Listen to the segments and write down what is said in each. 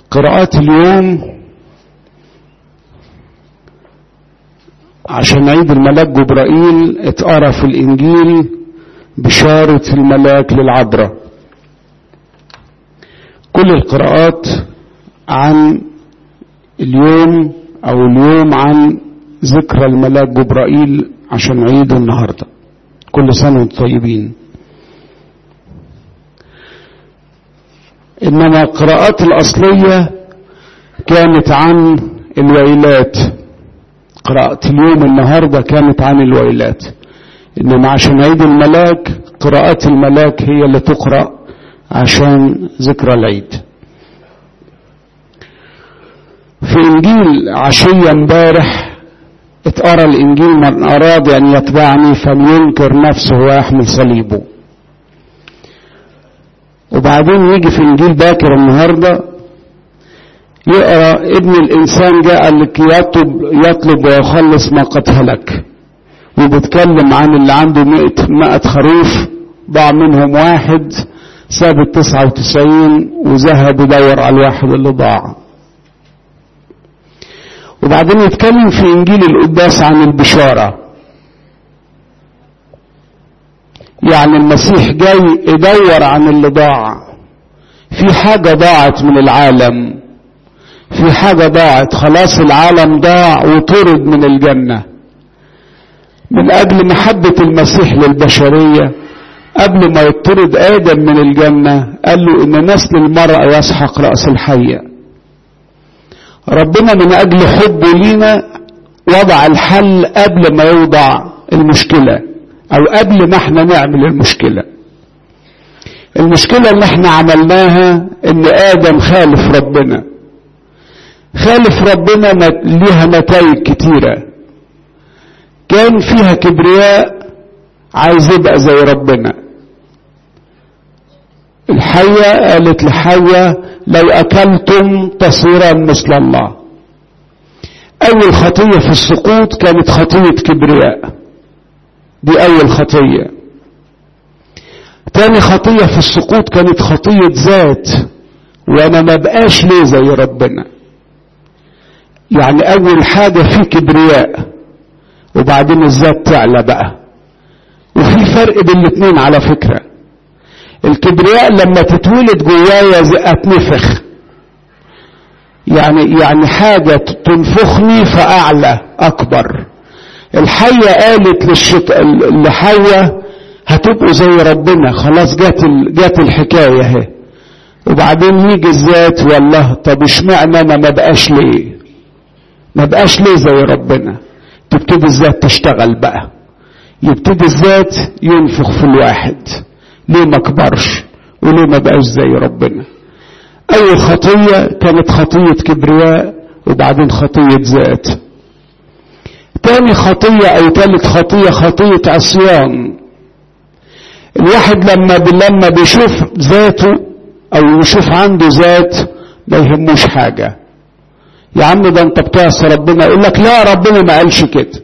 قراءات اليوم عشان عيد الملاك جبرائيل اتقرا في الانجيل بشارة الملاك للعذراء كل القراءات عن اليوم او اليوم عن ذكرى الملاك جبرائيل عشان عيد النهارده كل سنه وانتم طيبين انما القراءات الاصليه كانت عن الويلات قراءة اليوم النهاردة كانت عن الويلات إنما عشان عيد الملاك قراءات الملاك هي اللي تقرأ عشان ذكرى العيد في إنجيل عشية امبارح اتقرا الإنجيل من أراد أن يتبعني فلينكر نفسه ويحمل صليبه وبعدين يجي في إنجيل باكر النهارده يقرا ابن الانسان جاء لكي يطلب يطلب ويخلص ما قد هلك وبيتكلم عن اللي عنده مئة, مئة خروف ضاع منهم واحد ساب التسعة وتسعين وذهب يدور على الواحد اللي ضاع وبعدين يتكلم في انجيل القداس عن البشارة يعني المسيح جاي يدور عن اللي ضاع في حاجة ضاعت من العالم في حاجة ضاعت خلاص العالم ضاع وطرد من الجنة من أجل محبة المسيح للبشرية قبل ما يطرد آدم من الجنة قال له إن نسل المرأة يسحق رأس الحية ربنا من أجل حبه لينا وضع الحل قبل ما يوضع المشكلة أو قبل ما احنا نعمل المشكلة المشكلة اللي احنا عملناها إن آدم خالف ربنا خالف ربنا ليها نتائج كتيرة كان فيها كبرياء عايز يبقى زي ربنا الحية قالت لحواء لو أكلتم تصيرا مثل الله أول خطية في السقوط كانت خطية كبرياء دي أول خطية تاني خطية في السقوط كانت خطية ذات وأنا ما بقاش ليه زي ربنا يعني أول حاجة في كبرياء وبعدين الذات تعلى بقى وفي فرق بين الاتنين على فكرة الكبرياء لما تتولد جوايا اتنفخ يعني يعني حاجة تنفخني فأعلى أكبر الحية قالت للشط... لحواء هتبقوا زي ربنا خلاص جات ال... جات الحكاية اهي وبعدين يجي الذات والله طب اشمعنى انا ما بقاش ليه ما بقاش ليه زي ربنا تبتدي الذات تشتغل بقى يبتدي الذات ينفخ في الواحد ليه ما كبرش وليه ما بقاش زي ربنا اول خطية كانت خطية كبرياء وبعدين خطية ذات تاني خطية او تالت خطية خطية عصيان الواحد لما لما بيشوف ذاته او يشوف عنده ذات ما يهموش حاجة يا عم ده انت بتعصي ربنا يقول لك لا ربنا ما قالش كده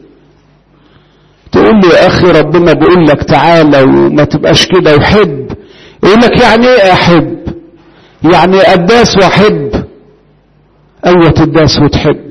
تقول له يا اخي ربنا بيقول لك تعالى وما تبقاش كده وحب يقول لك يعني ايه احب يعني اداس واحب ايوه تداس وتحب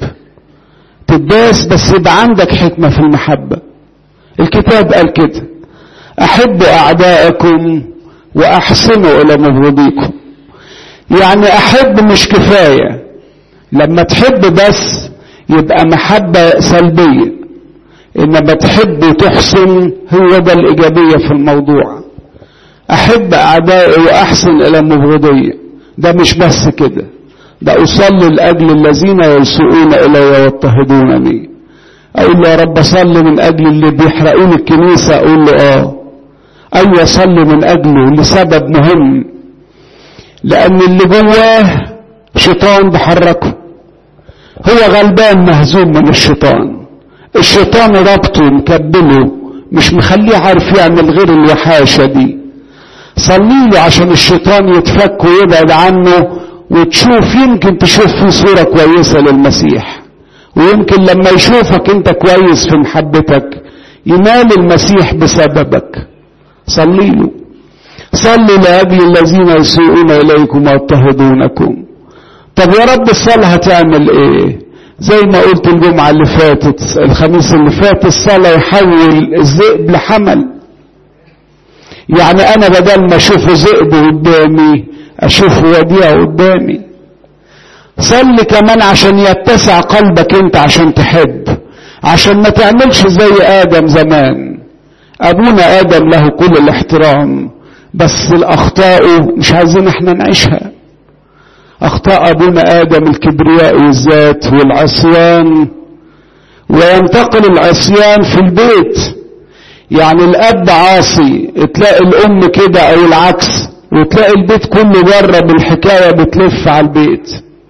تداس بس يبقى عندك حكمه في المحبه الكتاب قال كده احبوا اعدائكم واحسنوا الى مبغضيكم يعني احب مش كفايه لما تحب بس يبقى محبه سلبيه انما تحب وتحسن هو ده الايجابيه في الموضوع احب اعدائي واحسن الى مبغضي ده مش بس كده ده اصلي لاجل الذين يسوءون الي ويضطهدونني اقول له يا رب صلي من اجل اللي بيحرقون الكنيسه اقول له اه ايوه صلي من اجله لسبب مهم لان اللي جواه شيطان بحركه هو غلبان مهزوم من الشيطان الشيطان ربطه مكبله مش مخليه عارف يعمل غير الوحاشة دي صلي له عشان الشيطان يتفك ويبعد عنه وتشوف يمكن تشوف فيه صورة كويسة للمسيح ويمكن لما يشوفك انت كويس في محبتك ينال المسيح بسببك صلي له صلي لأجل الذين يسيئون إليكم ويضطهدونكم طب يا رب الصلاة هتعمل ايه زي ما قلت الجمعة اللي فاتت الخميس اللي فات الصلاة يحول الذئب لحمل يعني انا بدل ما اشوفه ذئب قدامي اشوفه وديع قدامي صلي كمان عشان يتسع قلبك انت عشان تحب عشان ما تعملش زي ادم زمان ابونا ادم له كل الاحترام بس الاخطاء مش عايزين احنا نعيشها اخطاء ابونا ادم الكبرياء والذات والعصيان وينتقل العصيان في البيت يعني الاب عاصي تلاقي الام كده او العكس وتلاقي البيت كله بره بالحكايه بتلف على البيت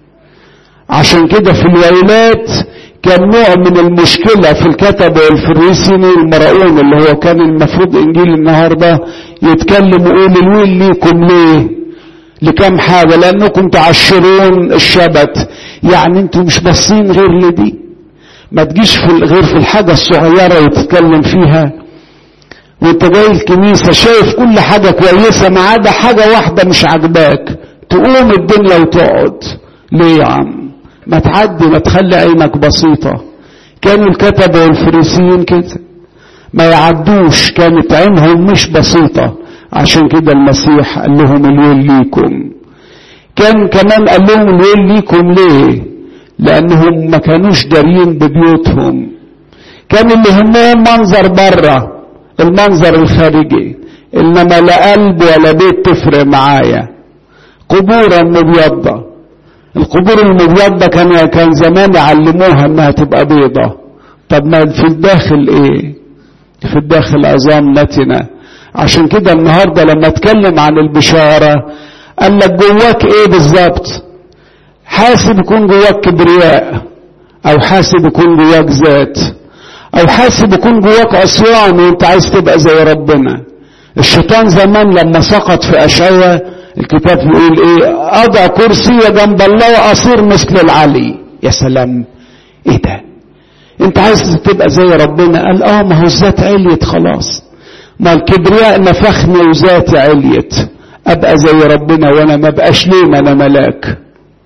عشان كده في الويلات كان نوع من المشكلة في الكتبة والفريسين والمرؤون اللي هو كان المفروض انجيل النهاردة يتكلم ويقول الويل ليكم ليه لكم حاجة لانكم تعشرون الشبت يعني انتم مش باصين غير لدي ما تجيش في غير في الحاجة الصغيرة وتتكلم فيها وانت جاي الكنيسة شايف كل حاجة كويسة ما عدا حاجة واحدة مش عاجباك تقوم الدنيا وتقعد ليه يا عم ما تعدي ما تخلي عينك بسيطة كانوا الكتبة والفريسيين كده ما يعدوش كانت عينهم مش بسيطة عشان كده المسيح قال لهم الويل ليكم كان كمان قال لهم الويل ليكم ليه لانهم ما كانوش دارين ببيوتهم كان اللي يهمهم منظر بره المنظر الخارجي انما لا قلب ولا بيت تفرق معايا قبورا مبيضه القبور المبيضة كان كان زمان يعلموها انها تبقى بيضة طب ما في الداخل ايه في الداخل عظام نتنة عشان كده النهاردة لما اتكلم عن البشارة قال لك جواك ايه بالظبط حاسب يكون جواك كبرياء او حاسب يكون جواك ذات او حاسب يكون جواك عصيان وانت عايز تبقى زي ربنا الشيطان زمان لما سقط في اشعيا الكتاب يقول ايه اضع كرسي جنب الله واصير مثل العلي يا سلام ايه ده انت عايز تبقى زي ربنا قال اه ما هو الذات عليت خلاص ما الكبرياء نفخني وذاتي عليت ابقى زي ربنا وانا ما بقاش ليه ما انا ملاك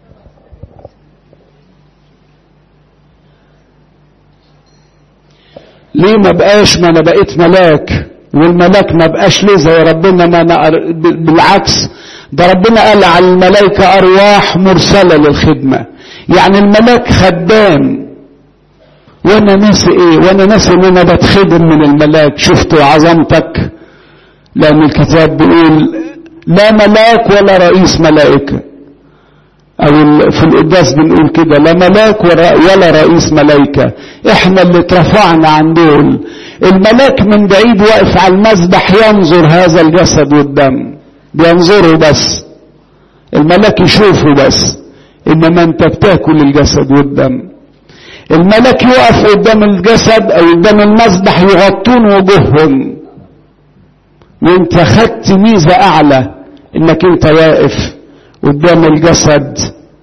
ليه ما بقاش ما انا بقيت ملاك والملاك ما بقاش ليه زي ربنا ما انا بالعكس ده ربنا قال على الملائكة أرواح مرسلة للخدمة يعني الملاك خدام وانا ناسي ايه وانا ناسي ان انا بتخدم من الملاك شفتوا عظمتك لان الكتاب بيقول لا ملاك ولا رئيس ملائكة او في القداس بنقول كده لا ملاك ولا رئيس ملائكة احنا اللي اترفعنا عن دول الملاك من بعيد واقف على المذبح ينظر هذا الجسد والدم بينظروا بس الملاك يشوفه بس انما انت بتاكل الجسد والدم الملاك يقف قدام الجسد او قدام المذبح يغطون وجوههم وانت خدت ميزة اعلى انك انت واقف قدام الجسد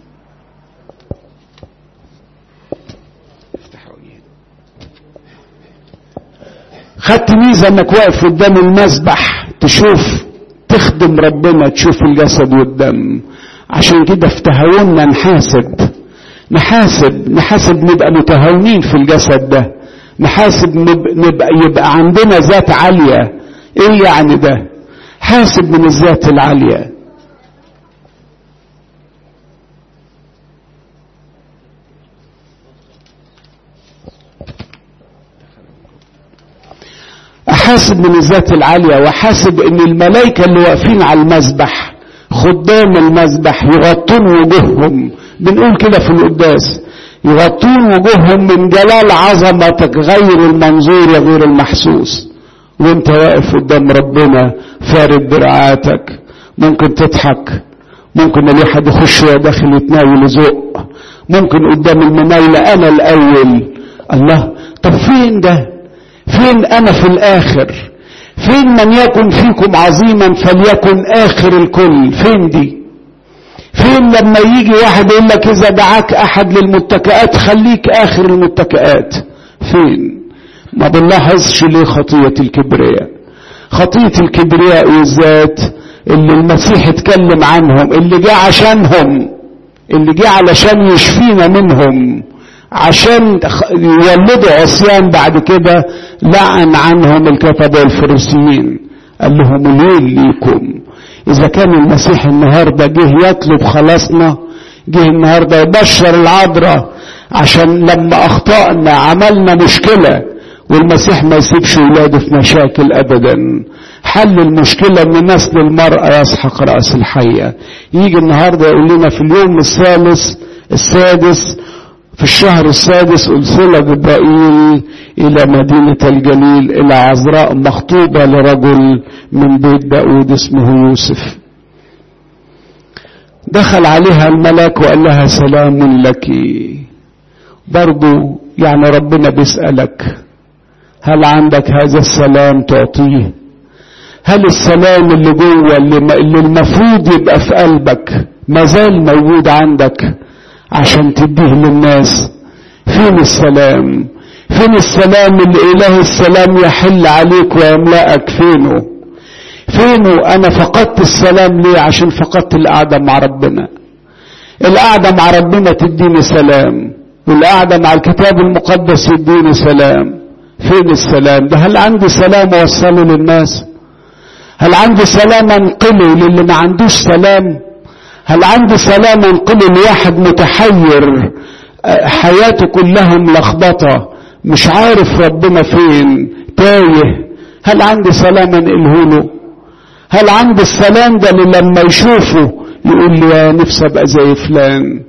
خدت ميزة انك واقف قدام المذبح تشوف تخدم ربنا تشوف الجسد والدم عشان كده في تهاوننا نحاسب نحاسب نحاسب نبقى متهاونين في الجسد ده نحاسب نبقى يبقى عندنا ذات عالية ايه يعني ده حاسب من الذات العالية احاسب من الذات العالية واحاسب ان الملائكة اللي واقفين على المذبح خدام المذبح يغطون وجوههم بنقول كده في القداس يغطون وجوههم من جلال عظمتك غير المنظور وغير المحسوس وانت واقف قدام ربنا فارد دراعاتك ممكن تضحك ممكن الواحد يخش داخل يتناول يزق ممكن قدام المناولة انا الاول الله طب فين ده فين انا في الاخر فين من يكن فيكم عظيما فليكن اخر الكل فين دي فين لما يجي واحد يقول لك اذا دعاك احد للمتكئات خليك اخر المتكئات فين ما بنلاحظش ليه خطية الكبرياء خطية الكبرياء والذات اللي المسيح اتكلم عنهم اللي جاء عشانهم اللي جه علشان يشفينا منهم عشان يولدوا عصيان بعد كده لعن عنهم الكتبة والفريسيين قال لهم الويل ليكم اذا كان المسيح النهارده جه يطلب خلاصنا جه النهارده يبشر العذراء عشان لما اخطأنا عملنا مشكلة والمسيح ما يسيبش ولاده في مشاكل ابدا حل المشكلة ان نسل المرأة يسحق رأس الحية يجي النهاردة يقول لنا في اليوم الثالث السادس في الشهر السادس أرسل جبرائيل إلى مدينة الجليل إلى عذراء مخطوبة لرجل من بيت داود اسمه يوسف دخل عليها الملاك وقال لها سلام لك برضو يعني ربنا بيسألك هل عندك هذا السلام تعطيه هل السلام اللي جوه اللي, اللي المفروض يبقى في قلبك مازال موجود عندك عشان تديه للناس فين السلام فين السلام اللي اله السلام يحل عليك ويملأك فينه فينه انا فقدت السلام ليه عشان فقدت القعدة مع ربنا القعدة مع ربنا تديني سلام والقعدة مع الكتاب المقدس يديني سلام فين السلام ده هل عندي سلام اوصله للناس هل عندي سلام انقله للي ما عندوش سلام هل عندي سلام انقله لواحد متحير حياته كلها ملخبطة مش عارف ربنا فين تايه هل عندي سلام انقله له هل عندي السلام ده اللي لما يشوفه يقول لي يا نفسي ابقى زي فلان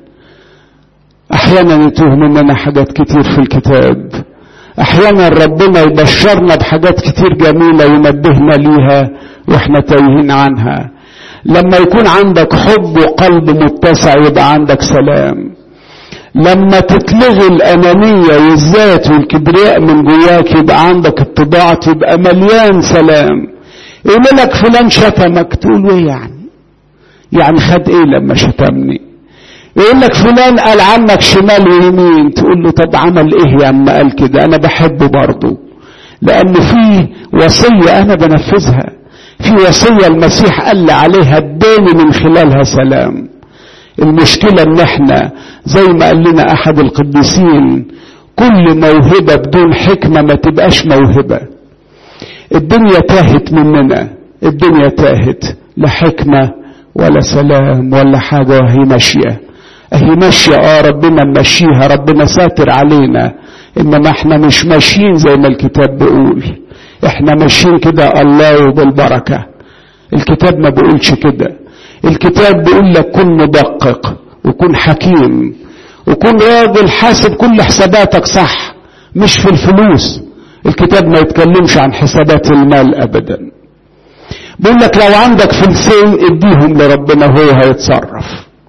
احيانا يتوه مننا حاجات كتير في الكتاب احيانا ربنا يبشرنا بحاجات كتير جميله وينبهنا ليها واحنا تايهين عنها لما يكون عندك حب وقلب متسع يبقى عندك سلام لما تتلغي الأنانية والذات والكبرياء من جواك يبقى عندك اتباع تبقى مليان سلام يقول لك فلان شتمك تقول ايه يعني يعني خد ايه لما شتمني يقول لك فلان قال عنك شمال ويمين تقول له طب عمل ايه يا اما قال كده انا بحبه برضه لان في وصية انا بنفذها في وصية المسيح قال لي عليها اداني من خلالها سلام المشكلة ان احنا زي ما قال لنا احد القديسين كل موهبة بدون حكمة ما تبقاش موهبة الدنيا تاهت مننا الدنيا تاهت لا حكمة ولا سلام ولا حاجة وهي ماشية هي ماشية اه ربنا ماشيها ربنا ساتر علينا انما احنا مش ماشيين زي ما الكتاب بيقول احنا ماشيين كده الله وبالبركة الكتاب ما بيقولش كده الكتاب بيقول لك كن مدقق وكن حكيم وكن راجل حاسب كل حساباتك صح مش في الفلوس الكتاب ما يتكلمش عن حسابات المال ابدا بيقول لك لو عندك فلسين اديهم لربنا هو هيتصرف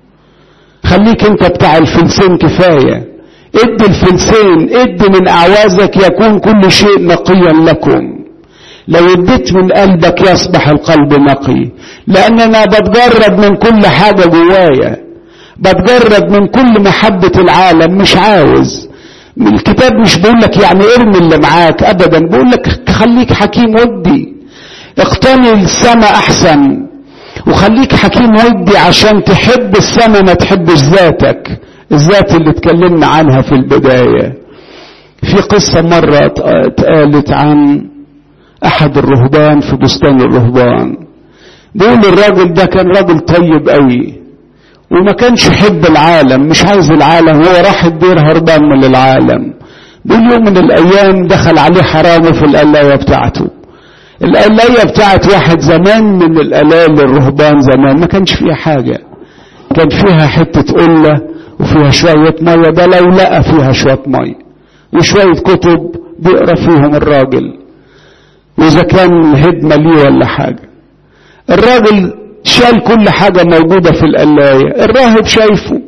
خليك انت بتاع الفلسين كفايه ادي الفلسين ادي من اعوازك يكون كل شيء نقيا لكم لو اديت من قلبك يصبح القلب نقي لان انا بتجرد من كل حاجه جوايا بتجرد من كل محبه العالم مش عاوز الكتاب مش بيقول لك يعني ارمي اللي معاك ابدا بيقول لك خليك حكيم ودي اقتني السماء احسن وخليك حكيم ودي عشان تحب السماء ما تحبش ذاتك الذات اللي اتكلمنا عنها في البداية في قصة مرة اتقالت عن احد الرهبان في بستان الرهبان بيقول الراجل ده كان راجل طيب قوي وما كانش يحب العالم مش عايز العالم هو راح الدير هربان من العالم بيقول يوم من الايام دخل عليه حرامي في القلاية بتاعته القلاية بتاعت واحد زمان من القلايل الرهبان زمان ما كانش فيها حاجة كان فيها حتة قلة وفيها شوية مية ده لو لقى فيها شوية مية وشوية كتب بيقرا فيهم الراجل وإذا كان هدمة ليه ولا حاجة الراجل شال كل حاجة موجودة في القلاية الراهب شايفه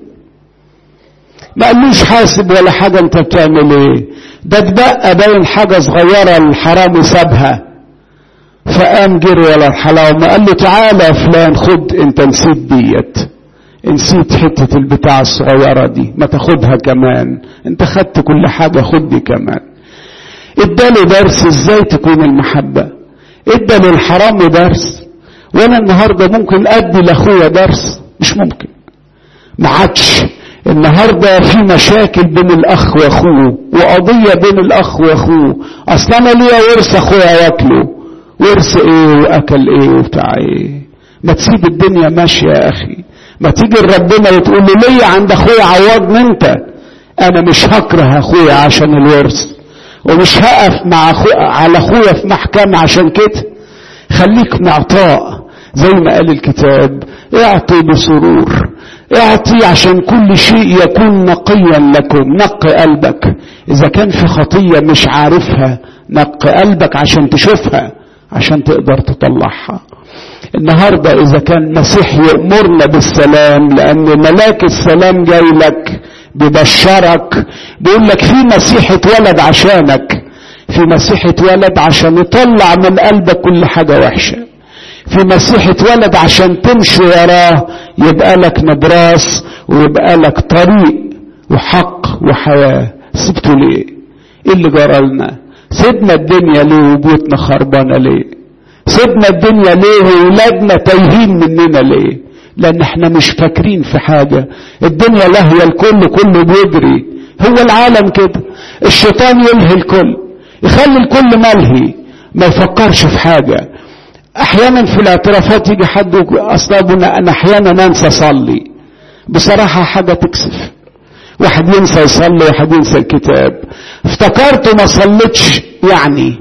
ما قالوش حاسب ولا حاجة انت بتعمل ايه ده اتبقى باين حاجة صغيرة الحرامي سابها فقام جري ولا الحلاوة قال له تعالى يا فلان خد انت نسيت ديت نسيت حتة البتاع الصغيرة دي ما تاخدها كمان انت خدت كل حاجة خد دي كمان اداله درس ازاي تكون المحبة ادى للحرام درس وانا النهاردة ممكن ادي لاخويا درس مش ممكن ما عادش النهارده في مشاكل بين الاخ واخوه وقضيه بين الاخ واخوه اصل انا ليا ورث اخويا واكله ورث ايه واكل ايه وبتاع ايه ما تسيب الدنيا ماشيه يا اخي ما تيجي لربنا وتقول له ليا عند اخويا عوضني انت انا مش هكره اخويا عشان الورث ومش هقف مع أخو... على اخويا في محكمه عشان كده خليك معطاء زي ما قال الكتاب اعطي بسرور اعطي عشان كل شيء يكون نقيا لكم نقي قلبك اذا كان في خطيه مش عارفها نقي قلبك عشان تشوفها عشان تقدر تطلعها النهارده اذا كان مسيح يامرنا بالسلام لان ملاك السلام جاي لك ببشرك بيقول لك في مسيح اتولد عشانك في مسيح اتولد عشان يطلع من قلبك كل حاجه وحشه في مسيح اتولد عشان تمشي وراه يبقى لك نبراس ويبقى لك طريق وحق وحياة سبته ليه ايه اللي جرى لنا سيبنا الدنيا ليه وبيوتنا خربانة ليه سيبنا الدنيا ليه وولادنا تايهين مننا ليه لان احنا مش فاكرين في حاجة الدنيا لاهية الكل كله بيجري هو العالم كده الشيطان يلهي الكل يخلي الكل ملهي ما يفكرش في حاجة احيانا في الاعترافات يجي حد اصل ابونا انا احيانا انسى اصلي بصراحه حاجه تكسف واحد ينسى يصلي واحد ينسى الكتاب افتكرت ما صليتش يعني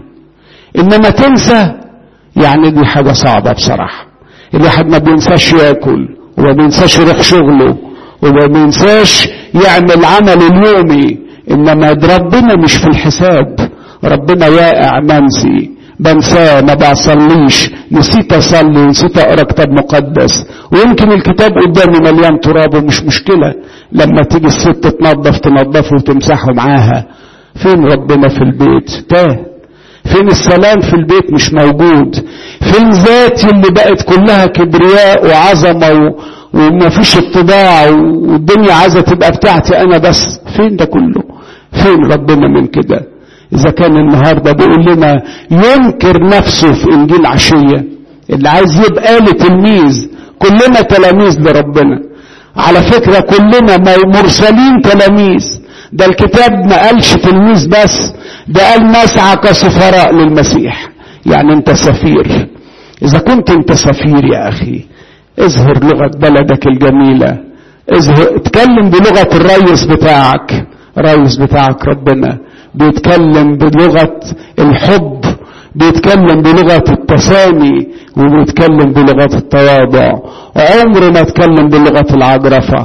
انما تنسى يعني دي حاجه صعبه بصراحه الواحد ما بينساش ياكل وما بينساش يروح شغله وما بينساش يعمل عمل اليومي انما ربنا مش في الحساب ربنا واقع منسي بنساه ما بصليش نسيت اصلي نسيت اقرا كتاب مقدس ويمكن الكتاب قدامي مليان تراب ومش مشكله لما تيجي الست تنظف تنظفه وتمسحه معاها فين ربنا في البيت تاه فين السلام في البيت مش موجود فين ذاتي اللي بقت كلها كبرياء وعظمه و... وما فيش اتباع والدنيا عايزه تبقى بتاعتي انا بس فين ده كله فين ربنا من كده إذا كان النهاردة بيقول لنا ينكر نفسه في إنجيل عشية اللي عايز يبقى له تلميذ كلنا تلاميذ لربنا على فكرة كلنا مرسلين تلاميذ ده الكتاب ما قالش تلميذ بس ده قال نسعى كسفراء للمسيح يعني انت سفير اذا كنت انت سفير يا اخي اظهر لغة بلدك الجميلة اظهر اتكلم بلغة الريس بتاعك الريس بتاعك ربنا بيتكلم بلغة الحب بيتكلم بلغة التسامي وبيتكلم بلغة التواضع عمره ما اتكلم بلغة العجرفة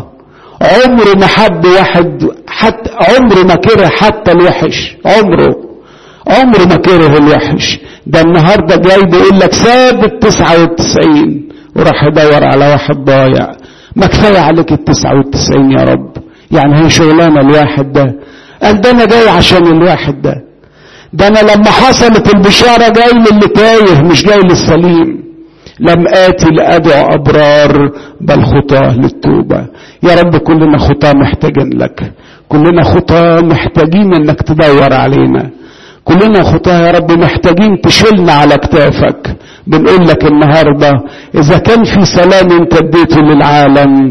عمره ما حب واحد حتى عمره ما كره حتى الوحش عمره عمره ما كره الوحش ده النهاردة جاي بيقول لك ساب التسعة والتسعين وراح يدور على واحد ضايع ما كفاية عليك التسعة والتسعين يا رب يعني هي شغلانة الواحد ده قال ده انا جاي عشان الواحد ده ده انا لما حصلت البشارة جاي للي تايه مش جاي للسليم لم آتي لأدعو أبرار بل خطاة للتوبة يا رب كلنا خطاة محتاجين لك كلنا خطاة محتاجين انك تدور علينا كلنا خطاة يا رب محتاجين تشيلنا على كتافك بنقول لك النهاردة إذا كان في سلام انت اديته للعالم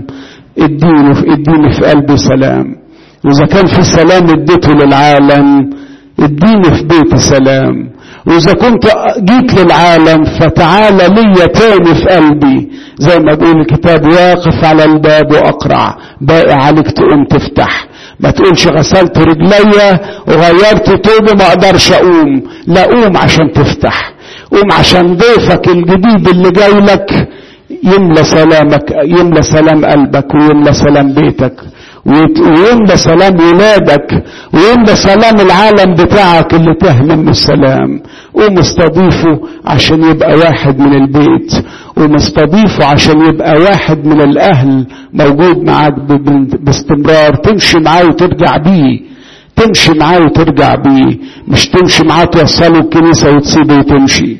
اديني في اديني في قلبي سلام وإذا كان في سلام اديته للعالم اديني في بيتي سلام وإذا كنت جيت للعالم فتعالى لي تاني في قلبي زي ما بيقول الكتاب واقف على الباب وأقرع باقي عليك تقوم تفتح ما تقولش غسلت رجليا وغيرت توبه ما اقدرش اقوم لا قوم عشان تفتح قوم عشان ضيفك الجديد اللي جاي لك يملى سلامك يملى سلام قلبك ويملى سلام بيتك ويملى سلام ولادك ويملى سلام العالم بتاعك اللي تهمل من السلام قوم استضيفه عشان يبقى واحد من البيت قوم استضيفه عشان يبقى واحد من الاهل موجود معاك باستمرار تمشي معاه وترجع بيه تمشي معاه وترجع بيه مش تمشي معاه توصله الكنيسة وتسيبه وتمشي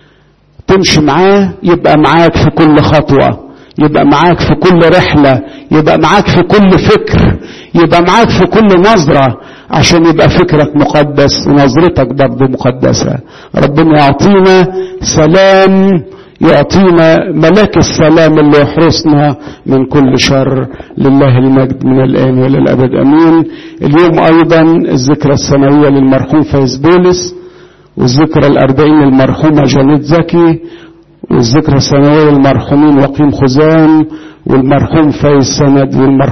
تمشي معاه يبقى معاك في كل خطوه يبقى معاك في كل رحلة يبقى معاك في كل فكر يبقى معاك في كل نظرة عشان يبقى فكرك مقدس ونظرتك برضه مقدسة ربنا يعطينا سلام يعطينا ملاك السلام اللي يحرسنا من كل شر لله المجد من الآن وإلى الأبد أمين اليوم أيضا الذكرى السنوية للمرحوم فايز بولس والذكرى الأربعين للمرحومة جانيت زكي والذكرى السنوية للمرحومين وقيم خزام والمرحوم فايز سند والمرحوم